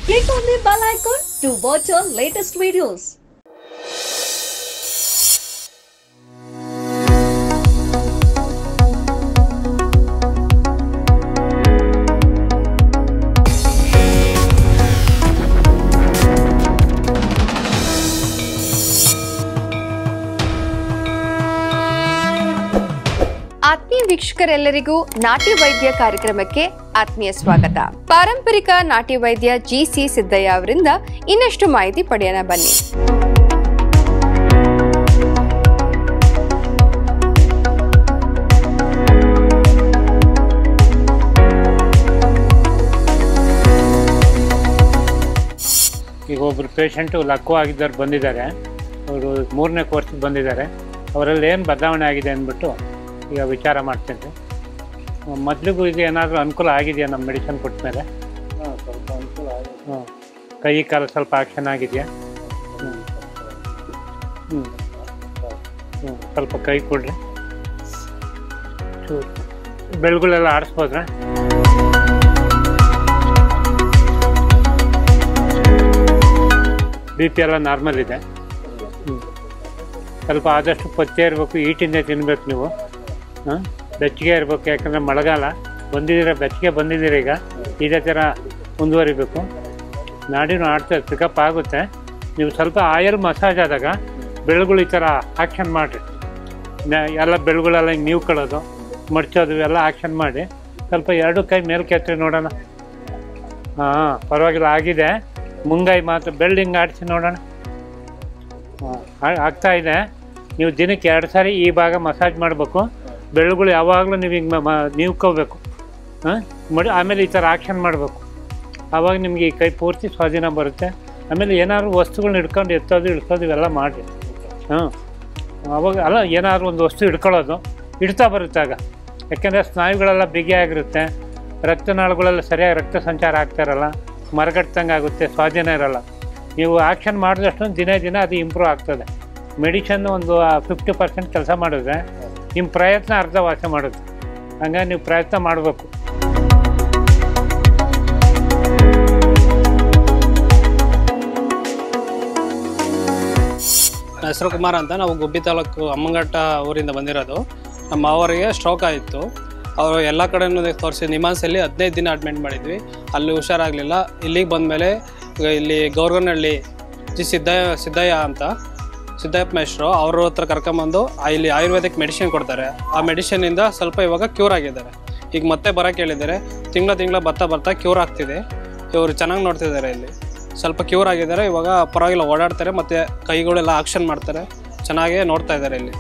Click on the bell icon to watch our latest videos. ಆತ್ಮೀಯ ವೀಕ್ಷಕರೆಲ್ಲರಿಗೂ ನಾಟಿ ವೈದ್ಯ ಕಾರ್ಯಕ್ರಮಕ್ಕೆ ಆತ್ಮೀಯ ಸ್ವಾಗತ ಪಾರಂಪರಿಕ ನಾಟಿ ವೈದ್ಯ ಜಿ ಸಿ ಸಿದ್ದಯ್ಯ ಅವರಿಂದ ಇನ್ನಷ್ಟು ಮಾಹಿತಿ ಪಡೆಯೋಣ ಬನ್ನಿ ಈಗ ಒಬ್ಬರು ಪೇಷಂಟು ಲಕ್ಕು ಆಗಿದ್ದವ್ರು ಬಂದಿದ್ದಾರೆ ಅವರು ಮೂರನೇ ಕೋರ್ಸಿಗೆ ಬಂದಿದ್ದಾರೆ ಅವರಲ್ಲಿ ಏನು ಬದಲಾವಣೆ ಆಗಿದೆ ಅಂದ್ಬಿಟ್ಟು ಈಗ ವಿಚಾರ ಮಾಡ್ತೇನೆ ಮೊದಲಿಗೂ ಈಗ ಏನಾದರೂ ಅನುಕೂಲ ಆಗಿದೆಯಾ ನಮ್ಮ ಮೆಡಿಸಿನ್ ಕೊಟ್ಟ ಮೇಲೆ ಸ್ವಲ್ಪ ಅನುಕೂಲ ಆಗಿದೆ ಹ್ಞೂ ಕೈ ಕಾಲು ಸ್ವಲ್ಪ ಆಕ್ಷನ್ ಆಗಿದೆಯಾ ಹ್ಞೂ ಹ್ಞೂ ಹ್ಞೂ ಸ್ವಲ್ಪ ಕೈ ಕೊಡ್ರಿ ಚೂರು ಬೆಳಗುಳೆಲ್ಲ ಆಡಿಸ್ಬೋದ್ರಾ ಬಿ ಪಿ ಎಲ್ಲ ನಾರ್ಮಲ್ ಇದೆ ಹ್ಮ್. ಸ್ವಲ್ಪ ಆದಷ್ಟು ಪಥ್ಯ ಇರಬೇಕು ಈಟಿಂದ ತಿನ್ಬೇಕು ನೀವು ಹಾಂ ಬೆಚ್ಚಗೆ ಇರಬೇಕು ಯಾಕಂದರೆ ಮಳೆಗಾಲ ಬಂದಿದ್ದೀರ ಬೆಚ್ಚಗೆ ಬಂದಿದ್ದೀರ ಈಗ ಇದೇ ಥರ ಮುಂದುವರಿಬೇಕು ನಾಡಿನೂ ಆಡ್ತಾ ಪಿಕಪ್ ಆಗುತ್ತೆ ನೀವು ಸ್ವಲ್ಪ ಆಯಲ್ ಮಸಾಜ್ ಆದಾಗ ಬೆಳಗುಳು ಈ ಥರ ಆಕ್ಷನ್ ಮಾಡಿರಿ ನ- ಎಲ್ಲ ಬೆಳಗುಳೆಲ್ಲ ಹಿಂಗೆ ನೀವು ಕಳೋದು ಮಡ್ಚೋದು ಎಲ್ಲ ಆಕ್ಷನ್ ಮಾಡಿ ಸ್ವಲ್ಪ ಎರಡು ಕೈ ಮೇಲೆ ಕೆತ್ತಿ ನೋಡೋಣ ಹಾಂ ಪರವಾಗಿಲ್ಲ ಆಗಿದೆ ಮುಂಗಾಯಿ ಮಾತ್ರ ಬೆಳ್ಳಿಂಗ್ ಆಡಿಸಿ ನೋಡೋಣ ಹಾಂ, ಆ- ಆಗ್ತಾ ಇದೆ ನೀವು ದಿನಕ್ಕೆ ಎರಡು ಸಾರಿ ಈ ಭಾಗ ಮಸಾಜ್ ಮಾಡಬೇಕು ಬೆಳ್ಳುಗಳು ಯಾವಾಗಲೂ ನೀವು ಹಿಂಗೆ ಮ ನೀವ್ಕೋಬೇಕು ಹಾಂ ಮಾಡಿ ಆಮೇಲೆ ಈ ಥರ ಆಕ್ಷನ್ ಮಾಡಬೇಕು ಆವಾಗ ನಿಮಗೆ ಈ ಕೈ ಪೂರ್ತಿ ಸ್ವಾಧೀನ ಬರುತ್ತೆ ಆಮೇಲೆ ಏನಾದ್ರು ವಸ್ತುಗಳನ್ನ ಹಿಡ್ಕೊಂಡು ಎತ್ತೋದು ಇಳ್ಸೋದು ಇವೆಲ್ಲ ಮಾಡಿರಿ ಹಾಂ ಅವಾಗ ಅಲ್ಲ ಏನಾದ್ರು ಒಂದು ವಸ್ತು ಹಿಡ್ಕೊಳ್ಳೋದು ಇಡ್ತಾ ಬರುತ್ತೆ ಆಗ ಯಾಕೆಂದರೆ ಸ್ನಾಯುಗಳೆಲ್ಲ ಬಿಗಿಯಾಗಿರುತ್ತೆ ರಕ್ತನಾಳಗಳೆಲ್ಲ ಸರಿಯಾಗಿ ರಕ್ತ ಸಂಚಾರ ಆಗ್ತಾ ಇರಲ್ಲ ಮರಗಟ್ಟಂಗೆ ಆಗುತ್ತೆ ಸ್ವಾಧೀನ ಇರಲ್ಲ ನೀವು ಆಕ್ಷನ್ ಮಾಡಿದಷ್ಟು ದಿನೇ ದಿನ ಅದು ಇಂಪ್ರೂವ್ ಆಗ್ತದೆ ಮೆಡಿಷನ್ ಒಂದು ಫಿಫ್ಟಿ ಪರ್ಸೆಂಟ್ ಕೆಲಸ ಮಾಡಿದ್ರೆ ನಿಮ್ಮ ಪ್ರಯತ್ನ ಅರ್ಧ ವಾಸ ಮಾಡುತ್ತೆ ಹಂಗಾಗಿ ನೀವು ಪ್ರಯತ್ನ ಮಾಡಬೇಕು ನನ್ನ ಹೆಸರು ಕುಮಾರ್ ಅಂತ ನಾವು ಗುಬ್ಬಿ ತಾಲೂಕು ಅಮ್ಮಂಗಟ್ಟ ಊರಿಂದ ಬಂದಿರೋದು ನಮ್ಮ ಮಾವರಿಗೆ ಸ್ಟ್ರೋಕ್ ಆಯಿತು ಅವರು ಎಲ್ಲ ಕಡೆನೂ ತೋರಿಸಿ ನಿಮಾನ್ಸಲ್ಲಿ ಹದಿನೈದು ದಿನ ಅಡ್ಮಿಟ್ ಮಾಡಿದ್ವಿ ಅಲ್ಲಿ ಹುಷಾರಾಗಲಿಲ್ಲ ಇಲ್ಲಿಗೆ ಬಂದಮೇಲೆ ಇಲ್ಲಿ ಗೌರ್ಗನಹಳ್ಳಿ ಜಿ ಸಿದ್ದಯ್ಯ ಸಿದ್ದಯ್ಯ ಅಂತ ಸಿದ್ದಯ್ಯಪ್ಪ ಮೇಷ್ರು ಅವ್ರ ಹತ್ರ ಕರ್ಕೊಂಬಂದು ಆ ಇಲ್ಲಿ ಆಯುರ್ವೇದಿಕ್ ಮೆಡಿಸಿನ್ ಕೊಡ್ತಾರೆ ಆ ಮೆಡಿಸಿನಿಂದ ಸ್ವಲ್ಪ ಇವಾಗ ಕ್ಯೂರ್ ಆಗಿದ್ದಾರೆ ಈಗ ಮತ್ತೆ ಬರೋಕ್ಕೆ ಹೇಳಿದ್ದಾರೆ ತಿಂಗಳ ತಿಂಗಳ ಬರ್ತಾ ಬರ್ತಾ ಕ್ಯೂರ್ ಆಗ್ತಿದೆ ಇವರು ಚೆನ್ನಾಗಿ ನೋಡ್ತಿದ್ದಾರೆ ಇಲ್ಲಿ ಸ್ವಲ್ಪ ಕ್ಯೂರ್ ಆಗಿದ್ದಾರೆ ಇವಾಗ ಪರವಾಗಿಲ್ಲ ಓಡಾಡ್ತಾರೆ ಮತ್ತೆ ಕೈಗಳೆಲ್ಲ ಆಕ್ಷನ್ ಮಾಡ್ತಾರೆ ಚೆನ್ನಾಗೇ ನೋಡ್ತಾ ಇದ್ದಾರೆ ಇಲ್ಲಿ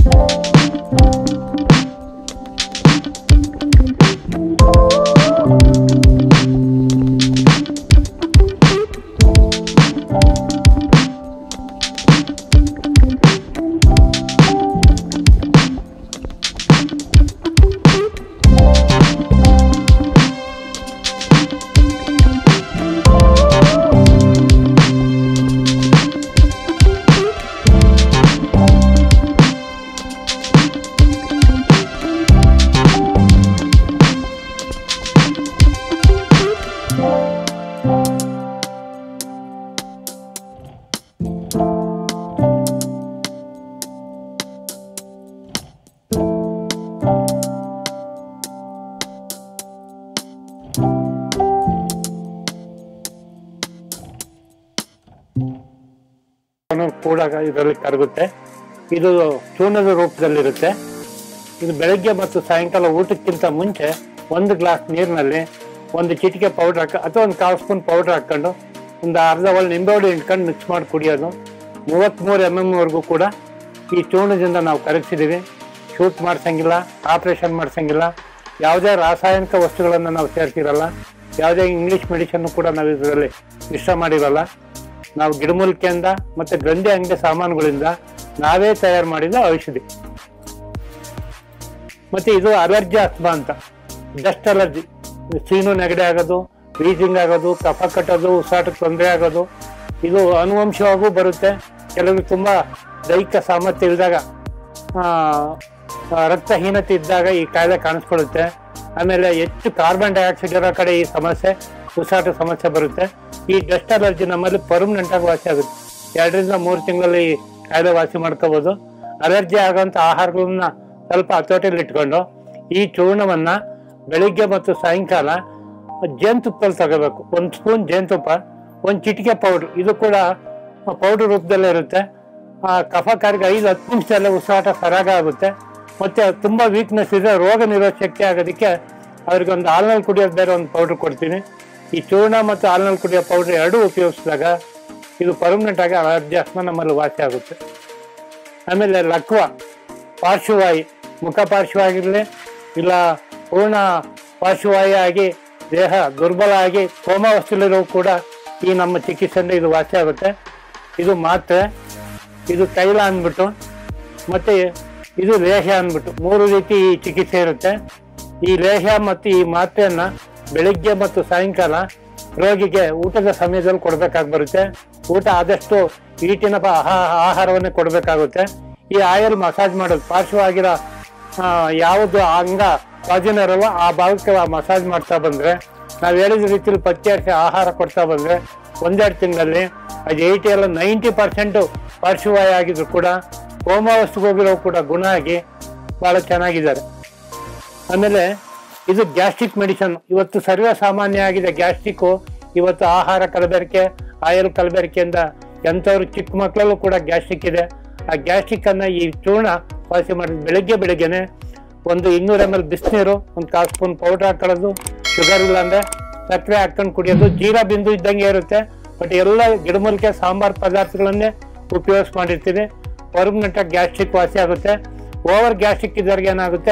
ಒಂದೊಂದು ಕೂಡ ಇದರಲ್ಲಿ ಕರಗುತ್ತೆ ಇದು ಚೂರ್ಣದ ರೂಪದಲ್ಲಿರುತ್ತೆ ಇದು ಬೆಳಗ್ಗೆ ಮತ್ತು ಸಾಯಂಕಾಲ ಊಟಕ್ಕಿಂತ ಮುಂಚೆ ಒಂದು ಗ್ಲಾಸ್ ನೀರಿನಲ್ಲಿ ಒಂದು ಚಿಟಿಕೆ ಪೌಡರ್ ಹಾಕ ಅಥವಾ ಒಂದು ಕಾಲು ಸ್ಪೂನ್ ಪೌಡರ್ ಹಾಕೊಂಡು ಒಂದು ಅರ್ಧ ಒಳ್ಳೆ ನಿಂಬೆಹುಳಿ ಹಿಂಡ್ಕೊಂಡು ಮಿಕ್ಸ್ ಮಾಡಿ ಕುಡಿಯೋದು ಮೂವತ್ತ್ಮೂರು ಎಮ್ ಎಮ್ ವರೆಗೂ ಕೂಡ ಈ ಚೂರ್ಣದಿಂದ ನಾವು ಕರಗಿಸಿದ್ದೀವಿ ಶೂಟ್ ಮಾಡ್ಸಂಗಿಲ್ಲ ಆಪ್ರೇಷನ್ ಮಾಡ್ಸಂಗಿಲ್ಲ ಯಾವುದೇ ರಾಸಾಯನಿಕ ವಸ್ತುಗಳನ್ನು ನಾವು ಸೇರ್ಸಿರಲ್ಲ ಯಾವುದೇ ಇಂಗ್ಲೀಷ್ ಮೆಡಿಸನ್ನು ಕೂಡ ನಾವು ಇದರಲ್ಲಿ ಮಿಶ್ರ ಮಾಡಿರಲ್ಲ ನಾವು ಗಿಡಮೂಲಿಕೆಯಿಂದ ಮತ್ತೆ ಗಂಧಿ ಅಂಗಡಿ ಸಾಮಾನುಗಳಿಂದ ನಾವೇ ತಯಾರು ಮಾಡಿದ ಔಷಧಿ ಮತ್ತೆ ಇದು ಅಲರ್ಜಿ ಅಸ್ಮಾ ಅಂತ ಡಸ್ಟ್ ಅಲರ್ಜಿ ಸೀನು ನೆಗಡಿ ಆಗೋದು ವೀಸಿಂಗ್ ಆಗೋದು ಕಫ ಕಟ್ಟೋದು ಉಸಿರಾಟಕ್ಕೆ ತೊಂದರೆ ಆಗೋದು ಇದು ಅನುವಂಶವಾಗೂ ಬರುತ್ತೆ ಕೆಲವರು ತುಂಬಾ ದೈಹಿಕ ಸಾಮರ್ಥ್ಯ ಇದ್ದಾಗ ಆ, ಆ, ರಕ್ತಹೀನತೆ ಇದ್ದಾಗ ಈ ಕಾಯಿಲೆ ಕಾಣಿಸ್ಕೊಳ್ಳುತ್ತೆ ಆಮೇಲೆ ಹೆಚ್ಚು ಕಾರ್ಬನ್ ಡೈಆಕ್ಸೈಡ್ ಇರೋ ಕಡೆ ಈ ಸಮಸ್ಯೆ ಉಸಿರಾಟ ಸಮಸ್ಯೆ ಬರುತ್ತೆ ಈ ಡಸ್ಟ್ ಅಲರ್ಜಿ ನಮ್ಮಲ್ಲಿ ಪರ್ಮನೆಂಟ್ ಆಗಿ ವಾಸಿ ಆಗುತ್ತೆ ಎರಡರಿಂದ ಮೂರು ತಿಂಗಳಲ್ಲಿ ಈ ಕಾಯಿಲೆ ವಾಸಿ ಮಾಡ್ಕೋಬಹುದು ಅಲರ್ಜಿ ಆಗೋಂಥ ಆಹಾರಗಳನ್ನ ಸ್ವಲ್ಪ ಹತೋಟಿಯಲ್ಲಿ ಇಟ್ಕೊಂಡು ಈ ಚೂರ್ಣವನ್ನ ಬೆಳಿಗ್ಗೆ ಮತ್ತು ಸಾಯಂಕಾಲ ಜೇನುತುಪ್ಪದಲ್ಲಿ ತಗೋಬೇಕು ಒಂದು ಸ್ಪೂನ್ ಜೇನುತುಪ್ಪ ಒಂದು ಚಿಟಿಕೆ ಪೌಡ್ರ್ ಇದು ಕೂಡ ಪೌಡರ್ ರೂಪದಲ್ಲೇ ಇರುತ್ತೆ ಆ ಕಫಕಾರಿಗೆ ಐದು ಹತ್ತು ನಿಮಿಷದಲ್ಲೇ ಉಸಿರಾಟ ಸರಾಗ ಆಗುತ್ತೆ ಮತ್ತೆ ತುಂಬಾ ವೀಕ್ನೆಸ್ ಇದೆ ರೋಗ ನಿರೋಧ ಶಕ್ತಿ ಆಗೋದಕ್ಕೆ ಅವ್ರಿಗೆ ಒಂದು ಹಾಲ್ನಲ್ಲಿ ಕುಡಿಯೋದು ಬೇರೆ ಒಂದು ಪೌಡರ್ ಕೊಡ್ತೀನಿ ಈ ಚೂರ್ಣ ಮತ್ತು ಹಾಲ್ನಲ್ಲಿ ಕುಡಿಯೋ ಪೌಡರ್ ಎರಡೂ ಉಪಯೋಗಿಸಿದಾಗ ಇದು ಪರ್ಮನೆಂಟ್ ಆಗಿ ಅಲರ್ಜಿ ಅಸ್ಮ ನಮ್ಮಲ್ಲಿ ವಾಸಿ ಆಗುತ್ತೆ ಆಮೇಲೆ ಲಕ್ವ ಪಾರ್ಶ್ವವಾಯು ಮುಖ ಪಾರ್ಶ್ವವಾಗಿರಲಿ ಇಲ್ಲ ಪೂರ್ಣ ಪಾರ್ಶ್ವವಾಯು ಆಗಿ ದೇಹ ದುರ್ಬಲ ಆಗಿ ಕೋಮಾವಸ್ಥೆಯಲ್ಲಿರೋ ಕೂಡ ಈ ನಮ್ಮ ಚಿಕಿತ್ಸೆಯಿಂದ ಇದು ವಾಸಿ ಆಗುತ್ತೆ ಇದು ಮಾತ್ರೆ ಇದು ತೈಲ ಅಂದ್ಬಿಟ್ಟು ಮತ್ತೆ ಇದು ಲೇಹ್ಯ ಅಂದ್ಬಿಟ್ಟು ಮೂರು ರೀತಿ ಈ ಚಿಕಿತ್ಸೆ ಇರುತ್ತೆ ಈ ಲೇಹ್ಯ ಮತ್ತು ಈ ಮಾತ್ರೆಯನ್ನ ಬೆಳಿಗ್ಗೆ ಮತ್ತು ಸಾಯಂಕಾಲ ರೋಗಿಗೆ ಊಟದ ಸಮಯದಲ್ಲಿ ಕೊಡ್ಬೇಕಾಗಿ ಬರುತ್ತೆ ಊಟ ಆದಷ್ಟು ಈಟಿನ ಪ- ಆಹಾ- ಆಹಾರವನ್ನೇ ಕೊಡಬೇಕಾಗುತ್ತೆ ಈ ಆಯಿಲ್ ಮಸಾಜ್ ಮಾಡೋದು ಪಾರ್ಶ್ವವಾಗಿರೋ ಆ, ಯಾವುದು ಅಂಗ ಸ್ವಾಧೀನ ಇರಲ್ಲ ಆ ಭಾಗಕ್ಕೆ ಮಸಾಜ್ ಮಾಡ್ತಾ ಬಂದ್ರೆ ನಾವು ಹೇಳಿದ ರೀತಿಯಲ್ಲಿ ಪತ್ತೆ ಹಚ್ಚಿ ಆಹಾರ ಕೊಡ್ತಾ ಬಂದ್ರೆ ಒಂದೆರಡು ತಿಂಗಳಲ್ಲಿ ಅದು ಏಯ್ಟಿ ಎಲ್ಲ ನೈಂಟಿ ಪರ್ಸೆಂಟು ಪಾರ್ಶ್ವವಾಯು ಆಗಿದ್ರು ಕೂಡ ಕೋಮಾವಸ್ಥೆಗೆ ಹೋಗಿರೋ ಕೂಡ ಗುಣ ಆಗಿ ಬಹಳ ಚೆನ್ನಾಗಿದ್ದಾರೆ ಆಮೇಲೆ ಇದು ಗ್ಯಾಸ್ಟ್ರಿಕ್ ಮೆಡಿಸನ್ ಇವತ್ತು ಸರ್ವೇ ಸಾಮಾನ್ಯ ಆಗಿದೆ ಗ್ಯಾಸ್ಟ್ರಿಕ್ಕು ಇವತ್ತು ಆಹಾರ ಕಲಬೆರಕೆ ಆಯಿಲ್ ಕಲಬೆರಕೆಯಿಂದ ಎಂಥವ್ರು ಚಿಕ್ಕ ಮಕ್ಕಳಲ್ಲೂ ಕೂಡ ಗ್ಯಾಸ್ಟ್ರಿಕ್ ಇದೆ ಆ ಗ್ಯಾಸ್ಟ್ರಿಕ್ ಅನ್ನ ಈ ಚೂರ್ಣ ವಾಸಿ ಮಾಡಿ ಬೆಳಿಗ್ಗೆ ಬೆಳಿಗ್ಗೆನೆ ಒಂದು ಇನ್ನೂರ ಎಮ್ ಎಲ್ ಬಿಸಿನೀರು ಒಂದು ಕಾಲು ಸ್ಪೂನ್ ಪೌಡರ್ ಹಾಕೊಳ್ಳೋದು ಶುಗರ್ ಇಲ್ಲ ಅಂದ್ರೆ ಸಕ್ಕರೆ ಹಾಕೊಂಡು ಕುಡಿಯೋದು ಜೀರಾ ಬಿಂದು ಇದ್ದಂಗೆ ಇರುತ್ತೆ ಬಟ್ ಎಲ್ಲ ಗಿಡಮೂಲಿಕೆ ಸಾಂಬಾರ್ ಪದಾರ್ಥಗಳನ್ನೇ ಉಪಯೋಗಿಸ್ ಮಾಡಿರ್ತೀವಿ ಪರ್ಮನೆಂಟ್ ಆಗಿ ಗ್ಯಾಸ್ಟ್ರಿಕ್ ವಾಸಿ ಆಗುತ್ತೆ ಓವರ್ ಗ್ಯಾಸ್ಟ್ರಿಕ್ ಇದ್ದವ್ರಿಗೆ ಏನಾಗುತ್ತೆ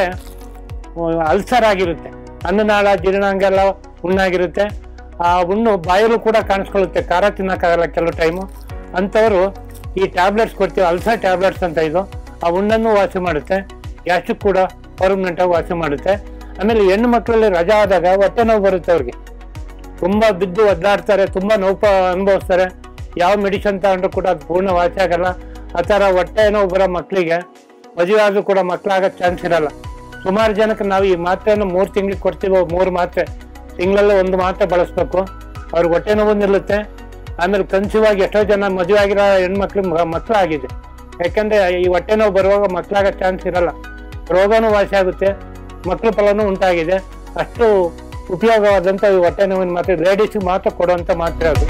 ಅಲ್ಸರ್ ಆಗಿರುತ್ತೆ ಅನ್ನನಾಳ ಜೀರ್ಣಾಂಗ ಎಲ್ಲ ಹುಣ್ಣಾಗಿರುತ್ತೆ ಆ ಹುಣ್ಣು ಬಾಯಲ್ಲೂ ಕೂಡ ಕಾಣಿಸ್ಕೊಳ್ಳುತ್ತೆ ಖಾರ ತಿನ್ನಕ್ಕಾಗಲ್ಲ ಕೆಲವು ಟೈಮು ಅಂಥವ್ರು ಈ ಟ್ಯಾಬ್ಲೆಟ್ಸ್ ಕೊಡ್ತೀವಿ ಅಲ್ಸರ್ ಟ್ಯಾಬ್ಲೆಟ್ಸ್ ಅಂತ ಇದು ಆ ಹುಣ್ಣನ್ನು ವಾಸಿ ಮಾಡುತ್ತೆ ಗ್ಯಾಸ್ಟ್ರಿಕ್ ಕೂಡ ಪರ್ಮನೆಂಟ್ ಆಗಿ ವಾಸಿ ಮಾಡುತ್ತೆ ಆಮೇಲೆ ಹೆಣ್ಣು ಮಕ್ಕಳಲ್ಲಿ ರಜಾ ಆದಾಗ ಹೊಟ್ಟೆ ನೋವು ಬರುತ್ತೆ ಅವ್ರಿಗೆ ತುಂಬಾ ಬಿದ್ದು ಒದ್ದಾಡ್ತಾರೆ ತುಂಬಾ ನೋವು ಪ- ಅನುಭವಿಸ್ತಾರೆ ಯಾವ ಮೆಡಿಸಿನ್ ತಗೊಂಡ್ರು ಕೂಡ ಅದು ಪೂರ್ಣ ವಾಸಿ ಆಗಲ್ಲ ಆ ಥರ ಹೊಟ್ಟೆ ನೋವು ಬರೋ ಮಕ್ಕಳಿಗೆ ಮದುವೆ ಆದ್ರೂ ಕೂಡ ಮಕ್ಕಳಾಗೋ ಚಾನ್ಸ್ ಇರಲ್ಲ ಸುಮಾರು ಜನಕ್ಕೆ ನಾವು ಈ ಮಾತ್ರೆಯನ್ನು ಮೂರು ತಿಂಗಳಿಗೆ ಕೊಡ್ತೀವಿ ಮೂರು ಮಾತ್ರೆ ತಿಂಗಳಲ್ಲಿ ಒಂದು ಮಾತ್ರೆ ಬಳಸ್ಬೇಕು ಅವ್ರಿಗೆ ಹೊಟ್ಟೆ ನೋವು ನಿಲ್ಲುತ್ತೆ ಆಮೇಲೆ ಕನ್ಸೀವ್ ಆಗಿ ಎಷ್ಟೋ ಜನ ಮದುವೆ ಆಗಿರೋ ಹೆಣ್ಮಕ್ಳು ಮಕ್ಕಳು ಆಗಿದೆ ಯಾಕಂದ್ರೆ ಈ ಹೊಟ್ಟೆ ನೋವು ಬರುವಾಗ ಮಕ್ಕಳಾಗೋ ಚಾನ್ಸ್ ಇರಲ್ಲ ರೋಗನೂ ವಾಸಿ ಆಗುತ್ತೆ ಮಕ್ಕಳ ಫಲನೂ ಉಂಟಾಗಿದೆ ಅಷ್ಟು ಉಪಯೋಗವಾದಂಥ ಈ ಹೊಟ್ಟೆ ನೋವಿನ ಮಾತ್ರೆ ಲೇಡೀಸ್ಗೆ ಮಾತ್ರ ಕೊಡುವಂಥ ಮಾತ್ರೆ ಅದು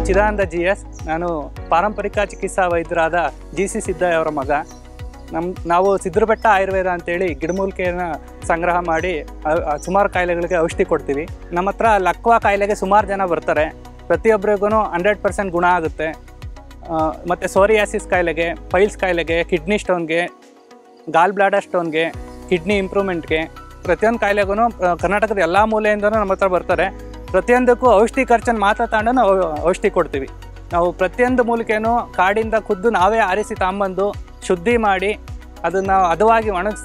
ಚಿದಾನಂದ ಜಿ ಎಸ್ ನಾನು ಪಾರಂಪರಿಕ ಚಿಕಿತ್ಸಾ ವೈದ್ಯರಾದ ಜಿ ಸಿ ಸಿದ್ದಯ್ಯ ಅವರ ಮಗ ನಮ್ಮ ನಾವು ಸಿದ್ರಬೆಟ್ಟ ಆಯುರ್ವೇದ ಅಂತೇಳಿ ಗಿಡಮೂಲಿಕೆಯನ್ನು ಸಂಗ್ರಹ ಮಾಡಿ ಅ- ಅ- ಸುಮಾರು ಕಾಯಿಲೆಗಳಿಗೆ ಔಷಧಿ ಕೊಡ್ತೀವಿ ನಮ್ಮ ಹತ್ರ ಲಕ್ವಾ ಕಾಯಿಲೆಗೆ ಸುಮಾರು ಜನ ಬರ್ತಾರೆ ಪ್ರತಿಯೊಬ್ಬರಿಗೂ ಹಂಡ್ರೆಡ್ ಪರ್ಸೆಂಟ್ ಗುಣ ಆಗುತ್ತೆ ಆ, ಮತ್ತು ಸೋರಿಯಾಸಿಸ್ ಕಾಯಿಲೆಗೆ ಪೈಲ್ಸ್ ಕಾಯಿಲೆಗೆ ಕಿಡ್ನಿ ಸ್ಟೋನ್ಗೆ ಗಾಲ್ ಬ್ಲಾಡರ್ ಸ್ಟೋನ್ಗೆ ಕಿಡ್ನಿ ಇಂಪ್ರೂವ್ಮೆಂಟ್ಗೆ ಪ್ರತಿಯೊಂದು ಕಾಯಿಲೆಗೂ ಕರ್ನಾಟಕದ ಎಲ್ಲ ಮೂಲೆಯಿಂದನೂ ನಮ್ಮ ಹತ್ರ ಬರ್ತಾರೆ ಪ್ರತಿಯೊಂದಕ್ಕೂ ಔಷಧಿ ಖರ್ಚನ್ನು ಮಾತ್ರ ತಗೊಂಡು ನಾವು ಔಷಧಿ ಕೊಡ್ತೀವಿ ನಾವು ಪ್ರತಿಯೊಂದು ಮೂಲಿಕೆನೂ ಕಾಡಿಂದ ಖುದ್ದು ನಾವೇ ಆರಿಸಿ ತಗೊಂಬಂದು ಶುದ್ಧಿ ಮಾಡಿ ಅದನ್ನು ಹದವಾಗಿ ಒಣಗಿಸಿ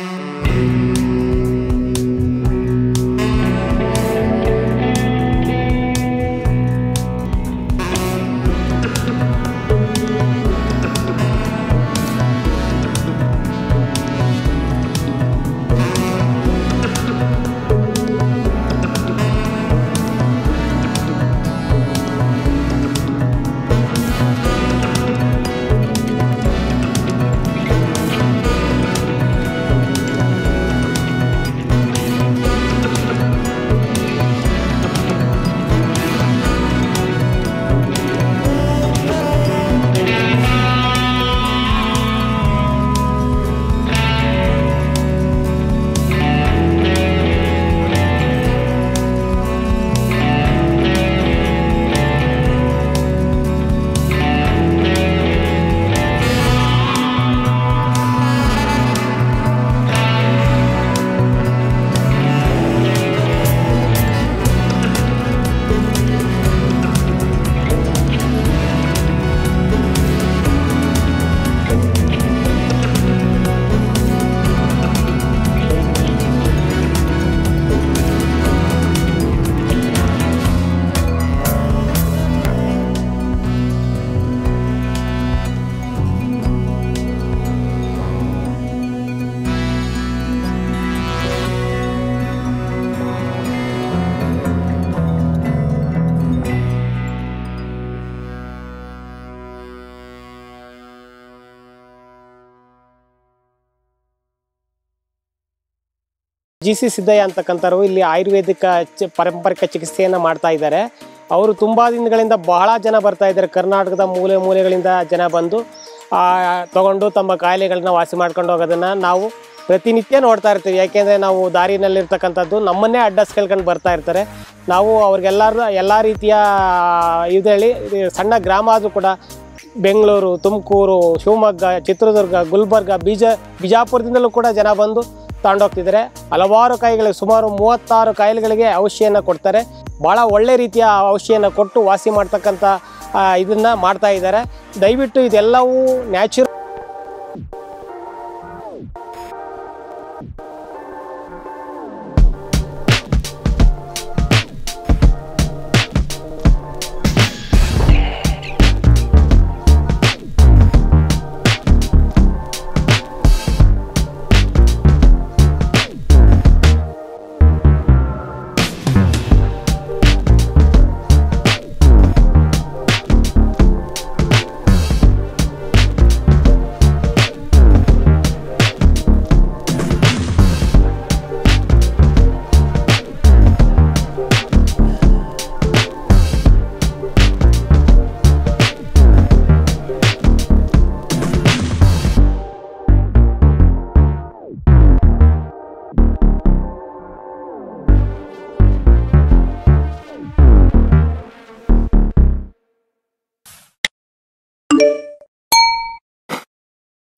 ಜಿ ಸಿ ಸಿದ್ದಯ್ಯ ಅಂತಕ್ಕಂಥವ್ರು ಇಲ್ಲಿ ಆಯುರ್ವೇದಿಕ ಚ ಪಾರಂಪರಿಕ ಚಿಕಿತ್ಸೆಯನ್ನು ಮಾಡ್ತಾ ಇದ್ದಾರೆ ಅವರು ತುಂಬ ದಿನಗಳಿಂದ ಬಹಳ ಜನ ಬರ್ತಾ ಇದ್ದಾರೆ ಕರ್ನಾಟಕದ ಮೂಲೆ ಮೂಲೆಗಳಿಂದ ಜನ ಬಂದು ಆ, ತಗೊಂಡು ತಮ್ಮ ಕಾಯಿಲೆಗಳನ್ನ ವಾಸಿ ಮಾಡ್ಕೊಂಡು ಹೋಗೋದನ್ನು ನಾವು ಪ್ರತಿನಿತ್ಯ ನೋಡ್ತಾ ಇರ್ತೀವಿ ಯಾಕೆಂದರೆ ನಾವು ದಾರಿನಲ್ಲಿರ್ತಕ್ಕಂಥದ್ದು ನಮ್ಮನ್ನೇ ಅಡ್ಡಸ್ಕೊಳ್ಕೊಂಡು ಬರ್ತಾ ಇರ್ತಾರೆ ನಾವು ಅವ್ರಿಗೆಲ್ಲರ ಎಲ್ಲ ರೀತಿಯ ಇದರಲ್ಲಿ ಇದು ಸಣ್ಣ ಗ್ರಾಮ ಆದರೂ ಕೂಡ ಬೆಂಗಳೂರು ತುಮಕೂರು ಶಿವಮೊಗ್ಗ ಚಿತ್ರದುರ್ಗ ಗುಲ್ಬರ್ಗ ಬೀಜ ಬಿಜಾಪುರದಿಂದಲೂ ಕೂಡ ಜನ ಬಂದು ತಗೊಂಡೋಗ್ತಿದ್ದಾರೆ ಹಲವಾರು ಕಾಯಿಲೆಗಳಿಗೆ ಸುಮಾರು ಮೂವತ್ತಾರು ಕಾಯಿಲೆಗಳಿಗೆ ಔಷಧಿಯನ್ನು ಕೊಡ್ತಾರೆ ಭಾಳ ಒಳ್ಳೆ ರೀತಿಯ ಔಷಧಿಯನ್ನು ಕೊಟ್ಟು ವಾಸಿ ಮಾಡ್ತಕ್ಕಂಥ ಇದನ್ನು ಮಾಡ್ತಾ ಇದ್ದಾರೆ ದಯವಿಟ್ಟು ಇದೆಲ್ಲವೂ ನ್ಯಾಚುರಲ್